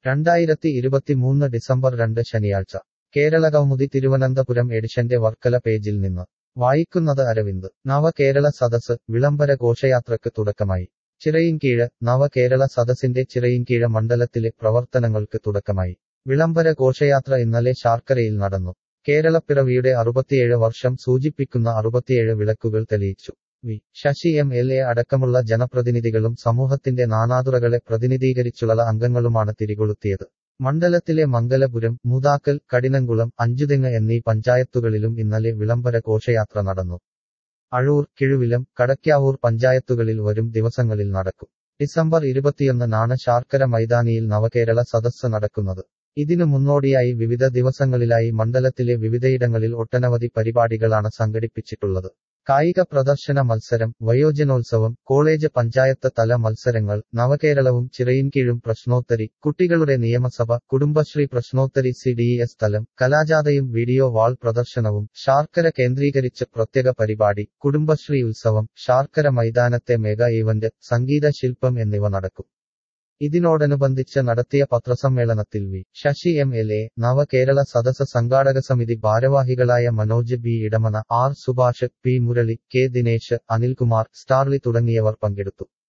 രണ്ടായിരത്തി ഇരുപത്തിമൂന്ന് ഡിസംബർ രണ്ട് ശനിയാഴ്ച കേരളകൗമുദി തിരുവനന്തപുരം എഡിഷന്റെ വർക്കല പേജിൽ നിന്ന് വായിക്കുന്നത് അരവിന്ദ് നവകേരള സദസ് വിളംബര ഘോഷയാത്രയ്ക്ക് തുടക്കമായി ചിറയിൻകീഴ് നവകേരള സദസ്സിന്റെ ചിറയിൻകീഴ് മണ്ഡലത്തിലെ പ്രവർത്തനങ്ങൾക്ക് തുടക്കമായി വിളംബര ഘോഷയാത്ര ഇന്നലെ ശാർക്കരയിൽ നടന്നു കേരളപ്പിറവിയുടെ അറുപത്തിയേഴ് വർഷം സൂചിപ്പിക്കുന്ന അറുപത്തിയേഴ് വിളക്കുകൾ തെളിയിച്ചു V Sasi M L A അടക്കമുള്ള ജനപ്രതിനിധികളും സമൂഹത്തിന്റെ നാനാതുറകളെ പ്രതിനിധീകരിച്ചുള്ള അംഗങ്ങളുമാണ് തിരികൊളുത്തിയത് മണ്ഡലത്തിലെ മംഗലപുരം മൂതാക്കൽ കടിനംകുളം അഞ്ചുതെങ്ങ് എന്നീ പഞ്ചായത്തുകളിലും ഇന്നലെ വിളംബര ഘോഷയാത്ര നടന്നു അഴൂർ കിഴുവിലം കടയ്ക്കാവൂർ പഞ്ചായത്തുകളിൽ വരും ദിവസങ്ങളിൽ നടക്കും ഡിസംബർ ഇരുപത്തിയൊന്നിനാണ് ശാർക്കര മൈതാനിയിൽ നവകേരള സദസ്സ് നടക്കുന്നത് ഇതിനു മുന്നോടിയായി വിവിധ ദിവസങ്ങളിലായി മണ്ഡലത്തിലെ വിവിധയിടങ്ങളിൽ ഒട്ടനവധി പരിപാടികളാണ് സംഘടിപ്പിച്ചിട്ടുള്ളത് കായിക പ്രദർശന മത്സരം വയോജനോത്സവം കോളേജ് പഞ്ചായത്ത് തല മത്സരങ്ങൾ നവകേരളവും ചിറയിൻകീഴും പ്രശ്നോത്തരി കുട്ടികളുടെ നിയമസഭ കുടുംബശ്രീ പ്രശ്നോത്തരി സി ഡി എസ് തലം കലാജാഥയും വീഡിയോ വാൾ പ്രദർശനവും ശാർക്കര കേന്ദ്രീകരിച്ച് പ്രത്യേക പരിപാടി കുടുംബശ്രീ ഉത്സവം ശാർക്കര മൈതാനത്തെ മെഗാ ഇവന്റ് സംഗീത ശില്പം എന്നിവ നടക്കും ഇതിനോടനുബന്ധിച്ച് നടത്തിയ പത്രസമ്മേളനത്തിൽ V Sasi M L A Navakerala Sadas സംഘാടക സമിതി ഭാരവാഹികളായ Manoj B Edamana R Subhash P Murali K Dinesh Anilkumar Starly തുടങ്ങിയവർ പങ്കെടുത്തു